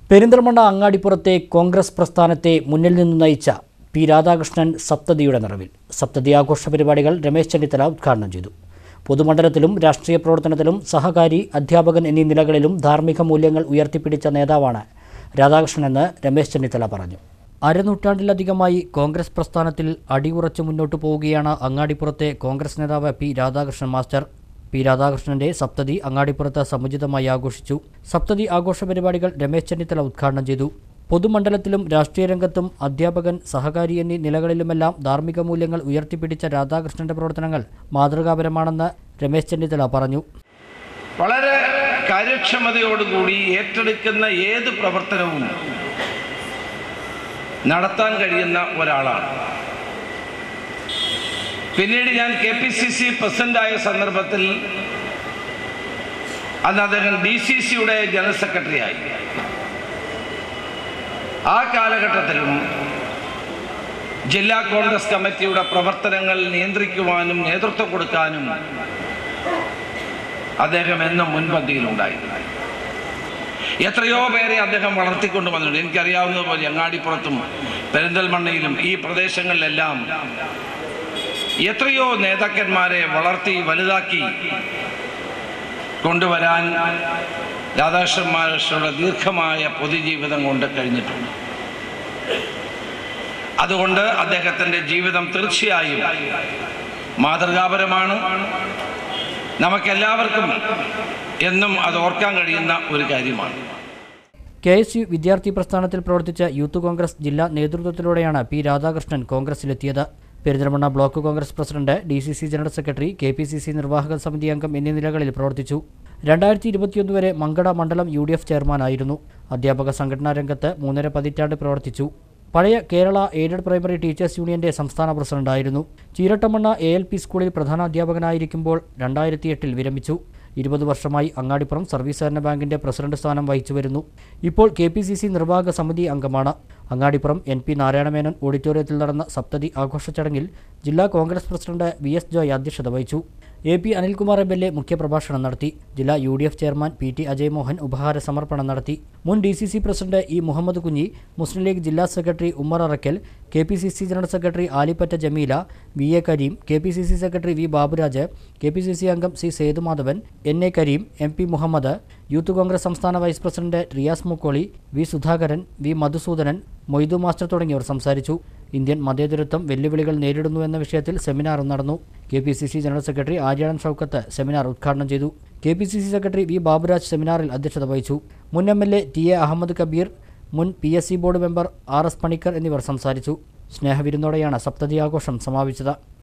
പെരിന്തൽമണ്ണ അങ്ങാടിപ്പുറത്തെ കോൺഗ്രസ് പ്രസ്ഥാനത്തെ മുന്നിൽ നിന്ന് നയിച്ച പി രാധാകൃഷ്ണൻ സപ്തതിയുടെ നിറവിൽ സപ്തതി ആഘോഷ പരിപാടികൾ രമേശ് ചെന്നിത്തല ഉദ്ഘാടനം ചെയ്തു പൊതുമണ്ഡലത്തിലും രാഷ്ട്രീയ പ്രവർത്തനത്തിലും സഹകാരി അധ്യാപകൻ എന്നീ നിലകളിലും ധാർമ്മിക മൂല്യങ്ങൾ ഉയർത്തിപ്പിടിച്ച നേതാവാണ് രാധാകൃഷ്ണൻ എന്ന് രമേശ് ചെന്നിത്തല പറഞ്ഞു അരനൂറ്റാണ്ടിലധികമായി കോൺഗ്രസ് പ്രസ്ഥാനത്തിൽ അടിയുറച്ചു മുന്നോട്ടു പോവുകയാണ് അങ്ങാടിപ്പുറത്തെ കോൺഗ്രസ് നേതാവ് പി രാധാകൃഷ്ണൻ മാസ്റ്റർ പി രാധാകൃഷ്ണന്റെ സപ്തതി അങ്ങാടിപ്പുറത്ത് സമുചിതമായി ആഘോഷിച്ചു സപ്തതി ആഘോഷ പരിപാടികൾ രമേശ് ചെന്നിത്തല ഉദ്ഘാടനം ചെയ്തു പൊതുമണ്ഡലത്തിലും രാഷ്ട്രീയ രംഗത്തും അധ്യാപകൻ സഹകാരി എന്നീ നിലകളിലുമെല്ലാം ധാർമ്മിക മൂല്യങ്ങൾ ഉയർത്തിപ്പിടിച്ച രാധാകൃഷ്ണന്റെ പ്രവർത്തനങ്ങൾ മാതൃകാപരമാണെന്ന് രമേശ് ചെന്നിത്തല പറഞ്ഞു വളരെ കാര്യക്ഷമതയോടുകൂടി ഏറ്റെടുക്കുന്ന ഏത് പ്രവർത്തനവും നടത്താൻ കഴിയുന്ന ഒരാളാണ് പിന്നീട് ഞാൻ കെ പി സി സി പ്രസിഡന്റായ സന്ദർഭത്തിൽ അന്ന് അദ്ദേഹം ഡി സി സിയുടെ ജനറൽ സെക്രട്ടറിയായി ആ കാലഘട്ടത്തിലും ജില്ലാ കോൺഗ്രസ് കമ്മിറ്റിയുടെ പ്രവർത്തനങ്ങൾ നിയന്ത്രിക്കുവാനും നേതൃത്വം കൊടുക്കാനും അദ്ദേഹം എന്നും മുൻപന്തിയിലുണ്ടായിരുന്നു എത്രയോ പേരെ അദ്ദേഹം വളർത്തിക്കൊണ്ട് വന്നിട്ടുണ്ട് എനിക്കറിയാവുന്നതുപോലെ അങ്ങാടിപ്പുറത്തും പെരിന്തൽമണ്ണയിലും ഈ പ്രദേശങ്ങളിലെല്ലാം എത്രയോ നേതാക്കന്മാരെ വളർത്തി വലുതാക്കി കൊണ്ടുവരാൻ രാധാകൃഷ്ണൻ മഹർഷിയുടെ ദീർഘമായ പൊതുജീവിതം കൊണ്ട് കഴിഞ്ഞിട്ടുണ്ട് അതുകൊണ്ട് അദ്ദേഹത്തിൻ്റെ ജീവിതം തീർച്ചയായും മാതൃകാപരമാണ് നമുക്കെല്ലാവർക്കും എന്നും അത് ഓർക്കാൻ കഴിയുന്ന ഒരു കാര്യമാണ് കെ എസ് യു വിദ്യാർത്ഥി പ്രസ്ഥാനത്തിൽ പ്രവർത്തിച്ച യൂത്ത് കോൺഗ്രസ് ജില്ലാ നേതൃത്വത്തിലൂടെയാണ് പി രാധാകൃഷ്ണൻ കോൺഗ്രസിലെത്തിയത് Perinthalmanna block Congress president D C C general secretary K P C C നിർവാഹക സമിതി അംഗം എന്നീ നിലകളിൽ പ്രവർത്തിച്ചു രണ്ടായിരത്തി ഇരുപത്തിയൊന്ന് വരെ മങ്കട മണ്ഡലം യു ഡി എഫ് ചെയർമാനായിരുന്നു അധ്യാപക സംഘടനാ രംഗത്ത് മൂന്നര പതിറ്റാണ്ട് പ്രവർത്തിച്ചു പഴയ കേരള എയ്ഡഡ് പ്രൈമറി ടീച്ചേഴ്സ് യൂണിയന്റെ സംസ്ഥാന പ്രസിഡന്റായിരുന്നു ചീരട്ടമണ്ണ എ എൽ പി സ്കൂളിൽ പ്രധാനാധ്യാപകനായിരിക്കുമ്പോൾ രണ്ടായിരത്തി എട്ടിൽ വിരമിച്ചു ഇരുപത് വർഷമായി അങ്ങാടിപ്പുറം സർവീസ് സഹകരണ ബാങ്കിന്റെ പ്രസിഡന്റ് സ്ഥാനം വഹിച്ചു വരുന്നു ഇപ്പോൾ കെ പി സി സി നിർവാഹക സമിതി അംഗമാണ് അങ്ങാടിപ്പുറം എൻ പി നാരായണമേനോൻ ഓഡിറ്റോറിയത്തിൽ നടന്ന സപ്തതി ആഘോഷ ചടങ്ങിൽ ജില്ലാ Congress president V S Joy അധ്യക്ഷത വഹിച്ചു A P Anilkumar M L A മുഖ്യപ്രഭാഷണം നടത്തി ജില്ലാ U D F chairman P T Ajay Mohan ഉപഹാര സമർപ്പണം നടത്തി മുൻ D C C president E Muhammad Kunhi Muslim League ജില്ലാ secretary Ummer Arakkal K P C C general secretary Alipatta Jameela V A Kareem K P C C secretary V Baburaj K P C C അംഗം C Sethumadhavan N A Kareem M P Muhammad youth Congress സംസ്ഥാന vice president Riyas Mukkoli V Sudhakaran V Madhusoodanan Moidu master തുടങ്ങിയവർ സംസാരിച്ചു Indian മതേതരത്വം വെല്ലുവിളികൾ നേരിടുന്നു എന്ന വിഷയത്തിൽ സെമിനാറും നടന്നു K P C C general secretary Aryadan Shoukath seminar ഉദ്ഘാടനം ചെയ്തു K P C C secretary V Baburaj സെമിനാറിൽ അധ്യക്ഷത വഹിച്ചു മുൻ M L A T A Ahammed Kabeer മുൻ P S C board member R S Panicker എന്നിവർ സംസാരിച്ചു സ്നേഹവിരുന്നോടെയാണ് സപ്തതി ആഘോഷം സമാപിച്ചത്